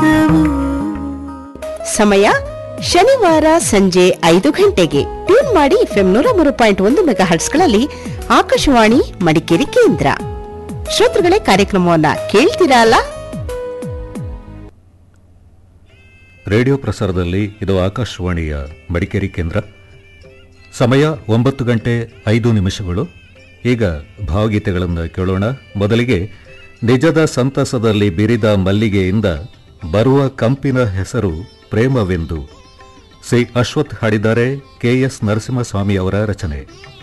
ಸಮಯ ಶನಿವಾರ ಸಂಜೆ ಐದು ಗಂಟೆಗೆ ಟ್ಯೂನ್ ಮಾಡಿ ಎಫ್ಎಂ ನೂರ ಮೂರು ಪಾಯಿಂಟ್ ಒಂದು ಮೆಗಾ ಹರ್ಟ್ಸ್ಗಳಲ್ಲಿ ಆಕಾಶವಾಣಿ ಮಡಿಕೇರಿ ಕೇಂದ್ರ ಶ್ರೋತೃಗಳೇ ಕಾರ್ಯಕ್ರಮವನ್ನ ಕೇಳ್ತೀರಾ ಅಲ್ಲ ರೇಡಿಯೋ ಪ್ರಸಾರದಲ್ಲಿ ಇದು ಆಕಾಶವಾಣಿಯ ಮಡಿಕೇರಿ ಕೇಂದ್ರ ಸಮಯ ಒಂಬತ್ತು ಗಂಟೆ ಐದು ನಿಮಿಷಗಳು ಈಗ ಭಾವಗೀತೆಗಳನ್ನು ಕೇಳೋಣ ಮೊದಲಿಗೆ ನಿಜದ ಸಂತಸದಲ್ಲಿ ಬಿರಿದ ಮಲ್ಲಿಗೆಯಿಂದ ಬರುವ ಕಂಪಿನ ಹೆಸರು ಪ್ರೇಮವೆಂದು ಸಿ ಅಶ್ವಥ್ ಹಾಡಿದ್ದಾರೆ ಕೆಎಸ್ ನರಸಿಂಹಸ್ವಾಮಿ ಅವರ ರಚನೆ